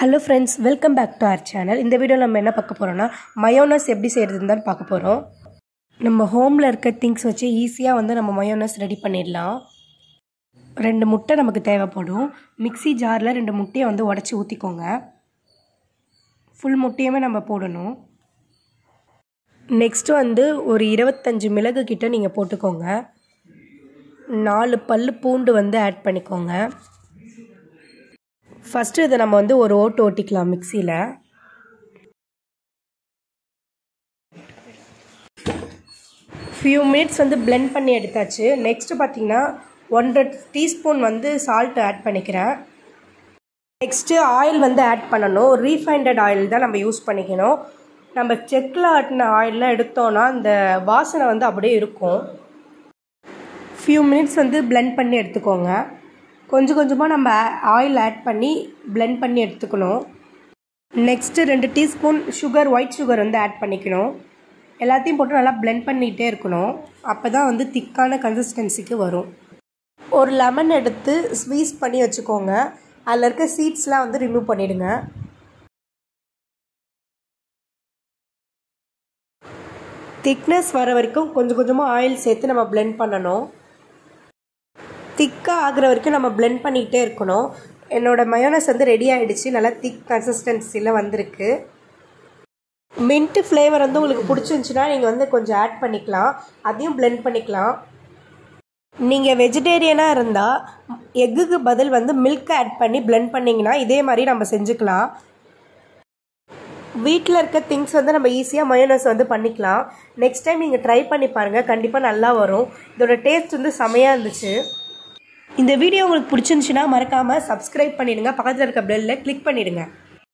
hello friends welcome back to our channel இந்த வீடியோவில் நம்ம என்ன பார்க்க போகிறோம்னா மயோனஸ் எப்படி செய்கிறதுன்னு தான் பார்க்க போகிறோம் நம்ம ஹோமில் இருக்க திங்ஸ் வச்சு ஈஸியாக வந்து நம்ம மயோனஸ் ரெடி பண்ணிடலாம் ரெண்டு முட்டை நமக்கு தேவைப்படும் மிக்ஸி ஜாரில் ரெண்டு முட்டையை வந்து உடச்சி ஊற்றிக்கோங்க ஃபுல் முட்டையுமே நம்ம போடணும் நெக்ஸ்ட்டு வந்து ஒரு இருபத்தஞ்சி மிளகு கிட்ட நீங்கள் போட்டுக்கோங்க நாலு பல் பூண்டு வந்து ஆட் பண்ணிக்கோங்க ஃபஸ்ட்டு இதை நம்ம வந்து ஒரு ஓட்டு ஓட்டிக்கலாம் மிக்சியில் ஃபியூ மினிட்ஸ் வந்து பிளெண்ட் பண்ணி எடுத்தாச்சு நெக்ஸ்ட்டு பார்த்தீங்கன்னா ஒன்றரை டீஸ்பூன் வந்து சால்ட் ஆட் பண்ணிக்கிறேன் நெக்ஸ்ட்டு ஆயில் வந்து ஆட் பண்ணணும் ரீஃபைண்டட் ஆயில் தான் நம்ம யூஸ் பண்ணிக்கணும் நம்ம செக்கில் ஆட்டின ஆயிலெலாம் எடுத்தோன்னா அந்த வாசனை வந்து அப்படியே இருக்கும் ஃபியூ மினிட்ஸ் வந்து பிளெண்ட் பண்ணி எடுத்துக்கோங்க கொஞ்சம் கொஞ்சமாக நம்ம ஆயில் ஆட் பண்ணி பிளெண்ட் பண்ணி எடுத்துக்கணும் நெக்ஸ்ட்டு ரெண்டு டீஸ்பூன் சுகர் ஒயிட் சுகர் வந்து ஆட் பண்ணிக்கணும் எல்லாத்தையும் போட்டு நல்லா பிளெண்ட் பண்ணிகிட்டே இருக்கணும் அப்போ தான் வந்து திக்கான கன்சிஸ்டன்சிக்கு வரும் ஒரு லெமன் எடுத்து ஸ்வீஸ் பண்ணி வச்சுக்கோங்க அதில் இருக்க சீட்ஸ்லாம் வந்து ரிமூவ் பண்ணிவிடுங்க திக்னஸ் வர வரைக்கும் கொஞ்சம் கொஞ்சமாக ஆயில் சேர்த்து நம்ம பிளெண்ட் பண்ணணும் திக்காக ஆகிற வரைக்கும் நம்ம பிளெண்ட் பண்ணிக்கிட்டே இருக்கணும் என்னோடய மயோனஸ் வந்து ரெடி ஆகிடுச்சு நல்லா திக் கன்சிஸ்டன்சியில் வந்திருக்கு மின்ட்டு ஃப்ளேவர் வந்து உங்களுக்கு பிடிச்சிருந்துச்சின்னா நீங்கள் வந்து கொஞ்சம் ஆட் பண்ணிக்கலாம் அதையும் பிளெண்ட் பண்ணிக்கலாம் நீங்கள் வெஜிடேரியனாக இருந்தால் எக்குக்கு பதில் வந்து மில்க் ஆட் பண்ணி பிளெண்ட் பண்ணிங்கன்னா இதே மாதிரி நம்ம செஞ்சுக்கலாம் வீட்டில் இருக்க திங்ஸ் வந்து நம்ம ஈஸியாக மயோனஸ் வந்து பண்ணிக்கலாம் நெக்ஸ்ட் டைம் நீங்கள் ட்ரை பண்ணி பாருங்கள் கண்டிப்பாக நல்லா வரும் இதோட டேஸ்ட் வந்து செமையாக இருந்துச்சு இந்த வீடியோ உங்களுக்கு பிடிச்சிருந்துச்சுன்னா மறக்காமல் சப்ஸ்கிரைப் பண்ணிடுங்க பக்கத்தில் இருக்க பெல்லில் கிளிக் பண்ணிவிடுங்க